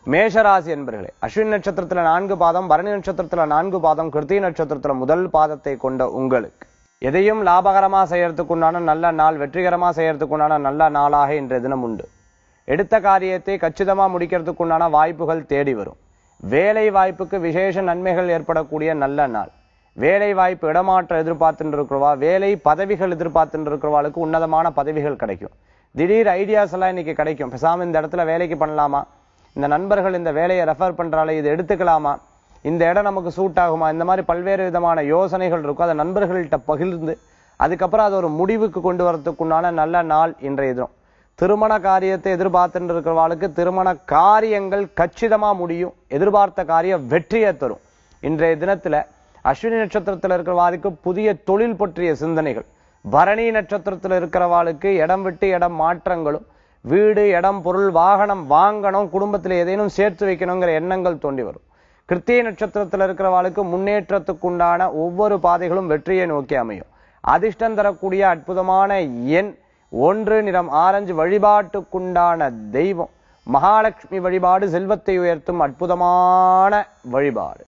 மேஷராசி என்பர்களே அஸ்வின் நட்சத்திரத்துல நான்கு பாதம் பரணி நட்சத்திரத்துல நான்கு பாதம் கிருத்திகை நட்சத்திரத்துல முதல் பாதத்தை கொண்ட உங்களுக்கு எதையும் லாபகரமா செய்யறதுக்கு உண்டான நல்ல நாள் வெற்றிகரமா செய்யறதுக்கு உண்டான நல்ல நாளாக இன்றைய தினம் உண்டு எடுத்த காரியத்தை கச்சிதமா முடிக்கிறதுக்கு உண்டான வாய்ப்புகள் தேடி வரும் வேலை வாய்ப்புக்கு விசேஷ நன்மைகள் ஏற்படக்கூடிய நல்ல நாள் வேலை வாய்ப்பு இடமாற்றம் எதிர்பார்த்துட்டு இருக்கிறவா வேலை பதவிகள் எதிர்பார்த்துட்டு இருக்கிறவாளுக்கு உன்னதமான பதவிகள் கிடைக்கும் திடீர் ஐடியாஸ் எல்லாம் இன்னைக்கு கிடைக்கும் பேசாம இந்த இடத்துல வேலைக்கு பண்ணலாமா இந்த நண்பர்கள் இந்த வேலையை ரெஃபர் பண்றாலே இது எடுத்துக்கலாமா இந்த இடம் நமக்கு சூட் ஆகுமா இந்த மாதிரி பல்வேறு விதமான யோசனைகள் இருக்கும் அதை நண்பர்கள்ட்ட பகிர்ந்து அதுக்கப்புறம் அது ஒரு முடிவுக்கு கொண்டு வரதுக்குண்டான நல்ல நாள் இன்றைய தினம் திருமண காரியத்தை எதிர்பார்த்துட்டு இருக்கிறவாளுக்கு திருமண காரியங்கள் கச்சிதமா முடியும் எதிர்பார்த்த காரியம் வெற்றியை தரும் இன்றைய தினத்துல அஸ்வினி நட்சத்திரத்துல இருக்கிறவாளுக்கு புதிய தொழில் பற்றிய சிந்தனைகள் பரணி நட்சத்திரத்துல இருக்கிறவாளுக்கு இடம் விட்டு இடம் மாற்றங்களும் வீடு இடம் பொருள் வாகனம் வாங்கணும் குடும்பத்துல ஏதேனும் சேர்த்து வைக்கணுங்கிற எண்ணங்கள் தோண்டி வரும் கிருத்திய நட்சத்திரத்துல இருக்கிறவாளுக்கு முன்னேற்றத்துக்குண்டான ஒவ்வொரு பாதைகளும் வெற்றியை நோக்கி அமையும் அதிர்ஷ்டம் தரக்கூடிய அற்புதமான எண் ஒன்று நிறம் ஆரஞ்சு வழிபாட்டுக்குண்டான தெய்வம் மகாலட்சுமி வழிபாடு செல்வத்தை உயர்த்தும் அற்புதமான வழிபாடு